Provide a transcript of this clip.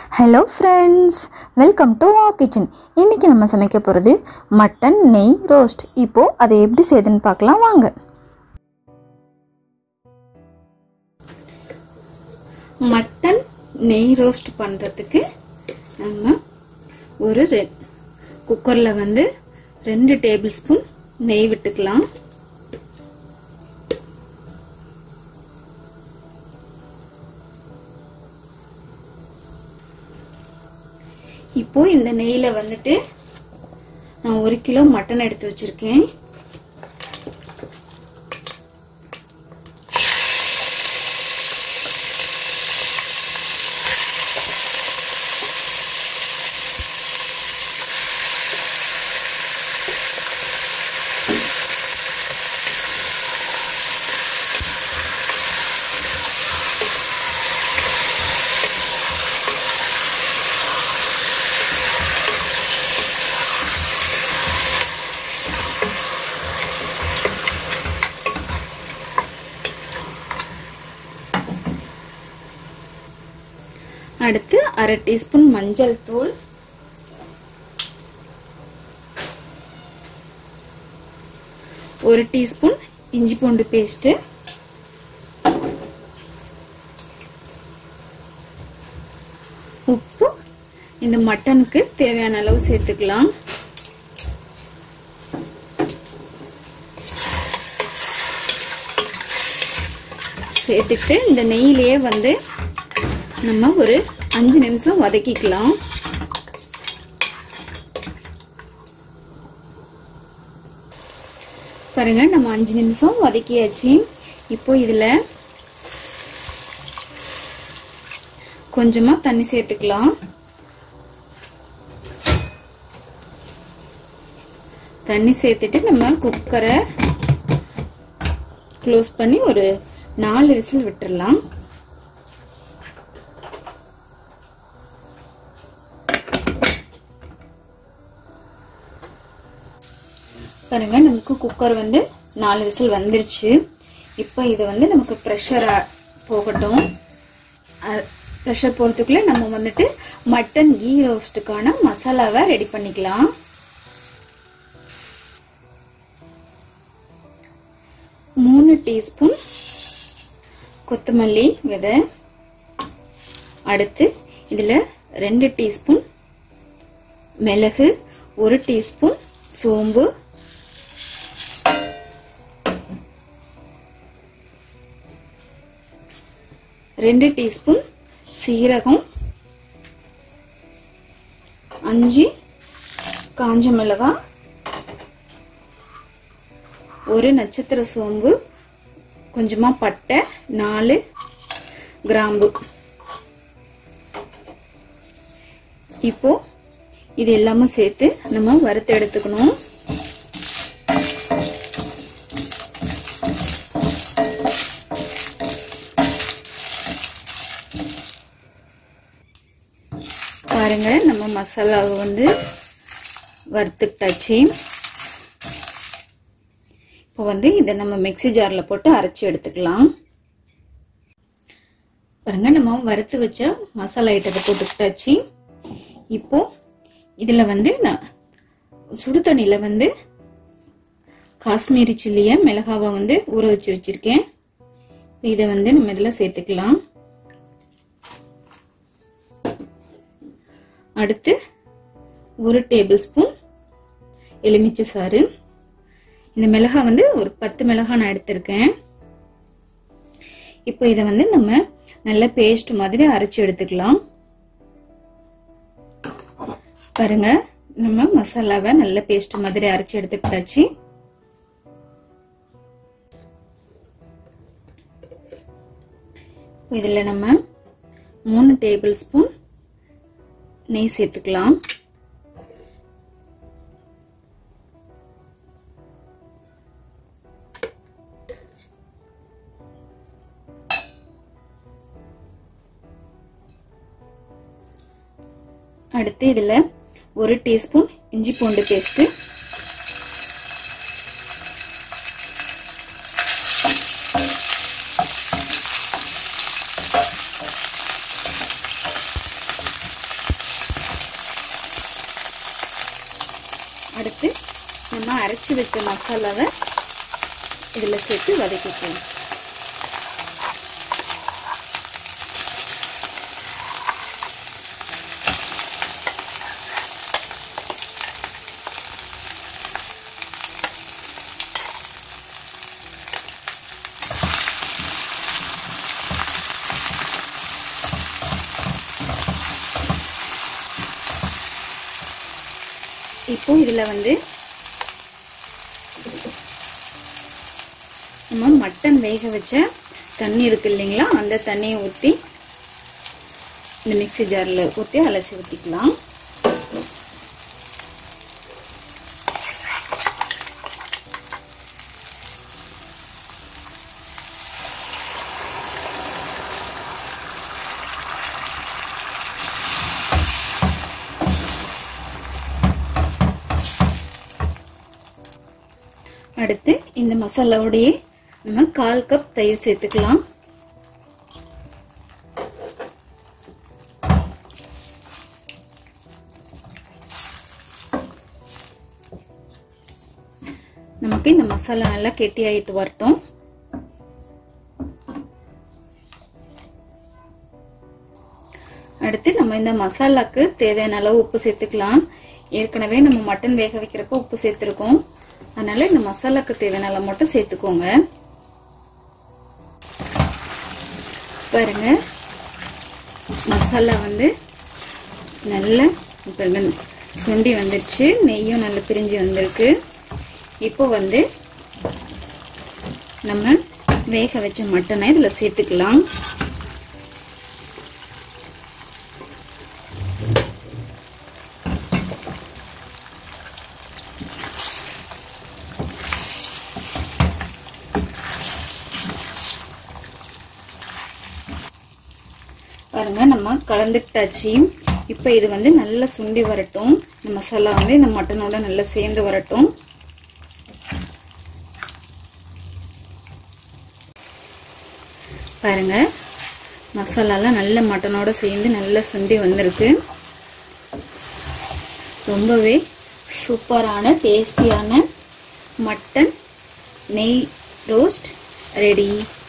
hello friends welcome to ah kitchen இன்றைக்கி நம்ம சமைக்க போகிறது மட்டன் நெய் ரோஸ்ட் இப்போது அதை எப்படி செய்யுதுன்னு பார்க்கலாம் வாங்க மட்டன் நெய் ரோஸ்ட் பண்ணுறதுக்கு நம்ம ஒரு ரெ குக்கரில் வந்து ரெண்டு டேபிள் ஸ்பூன் நெய் விட்டுக்கலாம் இப்போ இந்த நெய்ல வந்துட்டு நான் ஒரு கிலோ மட்டன் எடுத்து வச்சிருக்கேன் அடுத்து அரை டீஸ்பூன் மஞ்சள் தூள் ஒரு டீஸ்பூன் இஞ்சி பூண்டு பேஸ்ட் உப்பு இந்த மட்டனுக்கு தேவையான அளவு சேர்த்துக்கலாம் சேர்த்துட்டு இந்த நெய்யிலேயே வந்து நம்ம ஒரு அஞ்சு நிமிஷம் வதக்கிக்கலாம் பாருங்க நம்ம அஞ்சு நிமிஷம் வதக்கியாச்சு இப்போ இதுல கொஞ்சமா தண்ணி சேர்த்துக்கலாம் தண்ணி சேர்த்துட்டு நம்ம குக்கரை க்ளோஸ் பண்ணி ஒரு நாலு விசில் விட்டுடலாம் பாருங்க நமக்கு குக்கர் வந்து நாலு விசில் வந்துருச்சு இப்போ இதை வந்து நமக்கு ப்ரெஷர் போகட்டும் ப்ரெஷர் போகிறதுக்குள்ள நம்ம வந்துட்டு மட்டன் கீ ரோஸ்ட்டுக்கான மசாலாவை ரெடி பண்ணிக்கலாம் மூணு டீஸ்பூன் கொத்தமல்லி விதை அடுத்து இதில் ரெண்டு டீஸ்பூன் மிளகு ஒரு டீஸ்பூன் சோம்பு ரெண்டு டீஸ்பூன் சீரகம் அஞ்சு காஞ்ச மிளகாய் ஒரு நட்சத்திர சோம்பு கொஞ்சமா பட்டை நாலு கிராம்பு இப்போ இது எல்லாமே சேர்த்து நம்ம வறுத்து எடுத்துக்கணும் பாருங்க நம்ம மசாலாவை வந்து வறுத்துக்கிட்டாச்சு இப்போ வந்து இதை நம்ம மிக்சி ஜாரில் போட்டு அரைச்சி எடுத்துக்கலாம் பாருங்க நம்ம வறுத்து வச்ச மசாலா ஐட்டத்தை போட்டுக்கிட்டாச்சு இப்போ இதில் வந்து நான் சுடு தண்ணியில் வந்து காஷ்மீரி சில்லியை மிளகாவை வந்து ஊற வச்சு வச்சிருக்கேன் இதை வந்து நம்ம இதில் சேர்த்துக்கலாம் அடுத்து ஒரு டேபிள் ஸ்பூன் எலுமிச்சை சாறு இந்த மிளகாய் வந்து ஒரு பத்து மிளகாய் நான் எடுத்திருக்கேன் இப்போ இதை வந்து நம்ம நல்ல பேஸ்ட் மாதிரி அரைச்சி எடுத்துக்கலாம் பாருங்க நம்ம மசாலாவை நல்ல பேஸ்ட் மாதிரி அரைச்சி எடுத்துக்கிட்டாச்சு இதில் நம்ம மூணு டேபிள் ஸ்பூன் நெய் சேர்த்துக்கலாம் அடுத்து இதில் ஒரு டீஸ்பூன் இஞ்சி பூண்டு பேஸ்ட்டு அரைச்சி வச்ச மசாலாவை இதில் சேர்த்து வதக்கிக்கலாம் இப்போ இதில் வந்து நம்ம மட்டன் வேக வச்ச தண்ணி இருக்கு இல்லைங்களா அந்த தண்ணியை ஊற்றி இந்த மிக்சி ஜாரில் ஊற்றி அலசி ஊற்றிக்கலாம் அடுத்து இந்த மசாலாவோடையே நம்ம கால் கப் தயிர் சேர்த்துக்கலாம் நமக்கு இந்த மசாலா நல்லா கெட்டி ஆயிட்டு வரட்டும் அடுத்து நம்ம இந்த மசாலாக்கு தேவையான அளவு உப்பு சேர்த்துக்கலாம் ஏற்கனவே நம்ம மட்டன் வேக வைக்கிறப்ப உப்பு சேர்த்துருக்கோம் அதனால இந்த மசாலாக்கு தேவையான அளவு மட்டும் சேர்த்துக்கோங்க பாருங்க மசாலா வந்து நல்ல பாருங்க சுண்டி வந்துருச்சு நெய்யும் நல்லா பிரிஞ்சு வந்திருக்கு இப்போ வந்து நம்ம வேக வச்ச மட்டனை இதில் சேர்த்துக்கலாம் பாருங்க நம்ம கலந்துட்டாச்சு இப்போ இது வந்து நல்லா சுண்டி வரட்டும் இந்த மசாலா வந்து இந்த மட்டனோட நல்லா சேர்ந்து வரட்டும் பாருங்க மசாலாலாம் நல்ல மட்டனோட சேர்ந்து நல்லா சுண்டி வந்திருக்கு ரொம்பவே சூப்பரான டேஸ்டியான மட்டன் நெய் ரோஸ்ட் ரெடி